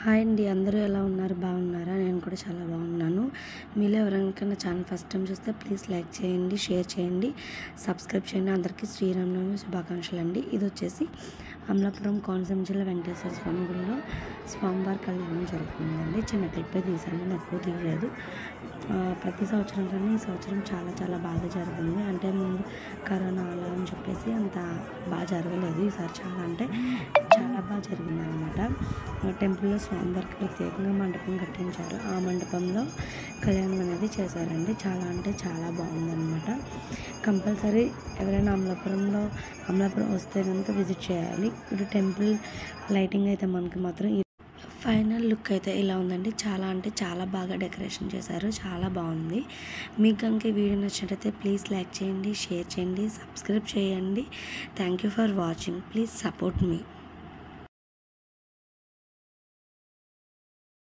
hi అండి అందరూ ఎలా ఉన్నారు బాగున్నారా నేను కూడా చాలా బాగున్నాను మీలో ఎవరైనా నా ఛానల్ ఫస్ట్ టైం చూస్తే ప్లీజ్ లైక్ చేయండి షేర్ చేయండి సబ్స్క్రైబ్ చేయండి అందరికీ శ్రీరామనవమి శుభాకాంక్షలు అండి ఇది వచ్చేసి అమలాపురం కోనసీమ జిల్లా వెంకటేశ్వర స్వామి గుడిలో స్వామివారి కళ్యాణం జరుగుతుందండి చిన్న క్లిప్పే తీసాను నేను ఎక్కువ తీయలేదు ఆ, ప్రతి సంవత్సరం కన్నా ఈ సంవత్సరం చాలా చాలా బాగా జరిగింది అంటే ముందు కరోనా అలా అని చెప్పేసి అంత బాగా జరగలేదు ఈసారి చాలా అంటే చాలా బాగా జరిగింది అనమాట టెంపుల్లో స్వామివారికి ప్రత్యేకంగా మండపం కట్టించారు ఆ మండపంలో కళ్యాణం అనేది చేశారండి చాలా అంటే చాలా బాగుందన్నమాట కంపల్సరీ ఎవరైనా అమలాపురంలో అమలాపురం వస్తే కనుక విజిట్ చేయాలి ఇప్పుడు టెంపుల్ లైటింగ్ అయితే మనకి మాత్రం ఈ ఫైనల్ లుక్ అయితే ఇలా ఉందండి చాలా అంటే చాలా బాగా డెకరేషన్ చేశారు చాలా బాగుంది మీకు కనుక ఈ వీడియో నచ్చినట్లయితే ప్లీజ్ లైక్ చేయండి షేర్ చేయండి సబ్స్క్రైబ్ చేయండి thank you for watching please support me